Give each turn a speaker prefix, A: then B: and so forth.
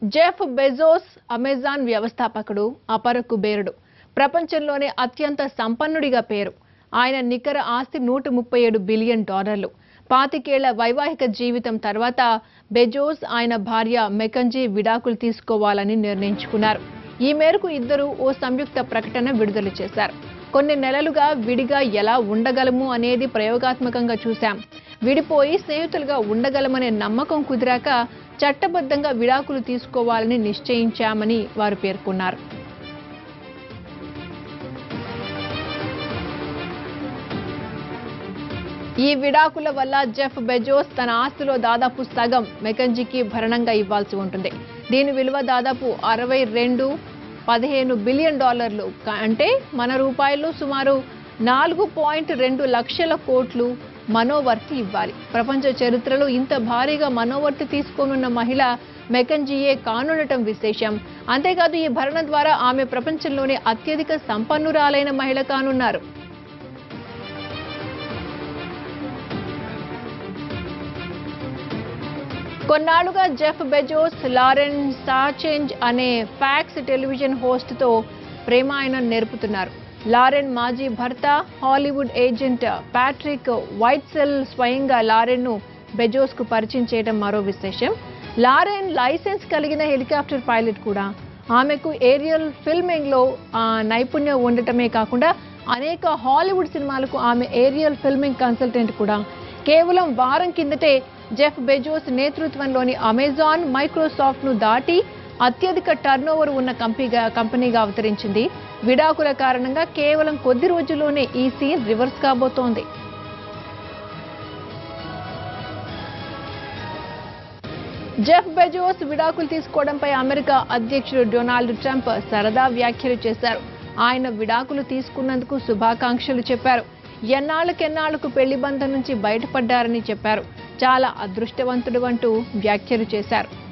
A: Jeff Bezos Amazon వ్యవస్థాపకుడు అపర కుబేరుడు ప్రపంచంలోనే అత్యంత సంపన్నుడిగా పేరు ఆయన నికర ఆస్తి నూట ముప్పై ఏడు బిలియన్ డాలర్లు పాతికేళ్ల వైవాహిక జీవితం తర్వాత బెజోస్ ఆయన భార్య మెకంజీ విడాకులు తీసుకోవాలని నిర్ణయించుకున్నారు ఈ మేరకు ఇద్దరు ఓ సంయుక్త ప్రకటన విడుదల చేశారు కొన్ని నెలలుగా విడిగా ఎలా ఉండగలము అనేది ప్రయోగాత్మకంగా చూశాం విడిపోయి స్నేహితులుగా ఉండగలమనే నమ్మకం కుదిరాక చట్టబద్ధంగా విడాకులు తీసుకోవాలని నిశ్చయించామని వారు పేర్కొన్నారు ఈ విడాకుల వల్ల జెఫ్ బెజోస్ తన ఆస్తిలో దాదాపు సగం మెకంజీకి భరణంగా ఇవ్వాల్సి ఉంటుంది దీని విలువ దాదాపు అరవై రెండు పదిహేను బిలియన్ డాలర్లు క- అంటే మన రూపాయలు సుమారు నాలుగు పాయింట్ రెండు లక్షల కోట్లు మనోవర్తి ఇవ్వాలి ప్రపంచ చరిత్రలో ఇంత భారీగా మనోవర్తి తీసుకోనున్న మహిళ మెకంజీయే కానుండటం విశేషం అంతేకాదు ఈ భరణం ద్వారా ఆమె ప్రపంచంలోనే అత్యధిక సంపన్నురాలైన మహిళ కానున్నారు కొన్నాళ్లుగా జెఫ్ బెజోస్ లారెన్ సాచెంజ్ అనే ఫ్యాక్స్ టెలివిజన్ హోస్ట్తో ప్రేమాయణం నేర్పుతున్నారు లారెన్ మాజీ భర్త హాలీవుడ్ ఏజెంట్ ప్యాట్రిక్ వైట్సెల్ స్వయంగా లారెన్ను బెజోస్కు పరిచయం చేయడం మరో విశేషం లారెన్ లైసెన్స్ కలిగిన హెలికాప్టర్ పైలట్ కూడా ఆమెకు ఏరియల్ ఫిల్మింగ్లో ఆ, నైపుణ్యం ఉండటమే కాకుండా అనేక హాలీవుడ్ సినిమాలకు ఆమె ఏరియల్ ఫిల్మింగ్ కన్సల్టెంట్ కూడా కేవలం వారం కిందటే జెఫ్ బెజోస్ నేతృత్వంలోని అమెజాన్ మైక్రోసాఫ్ట్ ను దాటి అత్యధిక టర్నోవర్ ఉన్న కంపెనీగా కంపెనీగా అవతరించింది విడాకుల కారణంగా కేవలం కొద్ది రోజుల్లోనే ఈ సీన్ రివర్స్ కాబోతోంది జెఫ్ బెజోస్ విడాకులు తీసుకోవడంపై అమెరికా అధ్యక్షుడు డొనాల్డ్ ట్రంప్ సరదా వ్యాఖ్యలు చేశారు ఆయన విడాకులు తీసుకున్నందుకు శుభాకాంక్షలు చెప్పారు ఎన్నాళ్ళకెన్నాళ్లకు పెళ్లి బంధం నుంచి బయటపడ్డారని చెప్పారు చాలా అదృష్టవంతుడు అంటూ వ్యాఖ్యలు చేశారు